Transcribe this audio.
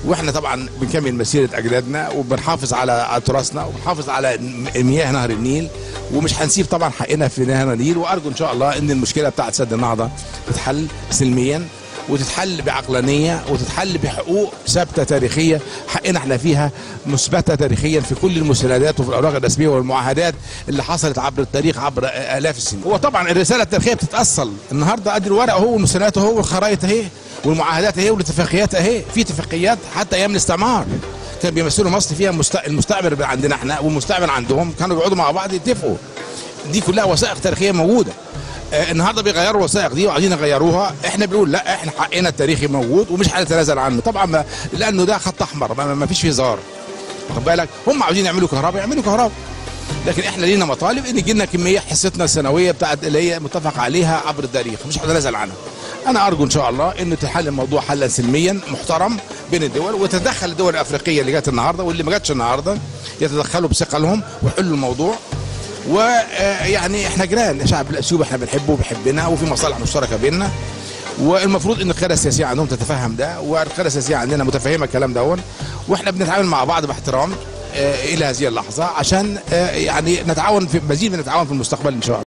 واحنا طبعا بنكمل مسيره اجدادنا وبنحافظ على على تراثنا وبنحافظ على مياه نهر النيل ومش هنسيب طبعا حقنا في نهر النيل وارجو ان شاء الله ان المشكله بتاعت سد النهضه تتحل سلميا وتتحل بعقلانيه وتتحل بحقوق ثابته تاريخيه حقنا احنا فيها مثبته تاريخيا في كل المسندات وفي الاوراق الرسميه والمعاهدات اللي حصلت عبر التاريخ عبر الاف السنين. هو طبعا الرساله التاريخيه بتتاصل النهارده ادي الورق اهو والمسندات اهو والخرائط اهي والمعاهدات اهي والاتفاقيات اهي في اتفاقيات حتى ايام الاستعمار كان بيمثلوا مصر فيها مست- المستعمر عندنا احنا والمستعمر عندهم كانوا بيقعدوا مع بعض يتفقوا دي كلها وثائق تاريخيه موجوده آه، النهارده بيغيروا الوثائق دي وعايزين يغيروها احنا بنقول لا احنا حقنا التاريخي موجود ومش هنتنازل عنه طبعا ما لانه ده خط احمر ما, ما فيش فيه هزار واخد بالك هم عاوزين يعملوا كهرباء يعملوا كهرباء لكن احنا لينا مطالب ان يجي لنا كميه حصتنا السنويه بتاعت اللي هي متفق عليها عبر التاريخ مش هنتنازل عنها انا ارجو ان شاء الله انه تحل الموضوع حلا سلميا محترم بين الدول وتتدخل الدول الافريقيه اللي جت النهارده واللي ما جاتش النهارده يتدخلوا بثقلهم ويحلوا الموضوع ويعني احنا جيران شعب الاثيوبي احنا بنحبه وبيحبنا وفي مصالح مشتركه بيننا والمفروض ان القياده السياسيه عندهم تتفهم ده والقياده السياسيه عندنا متفهمه الكلام دون واحنا بنتعامل مع بعض باحترام آه، الى هذه اللحظه عشان آه، يعني نتعاون في مزيد من التعاون في المستقبل ان شاء الله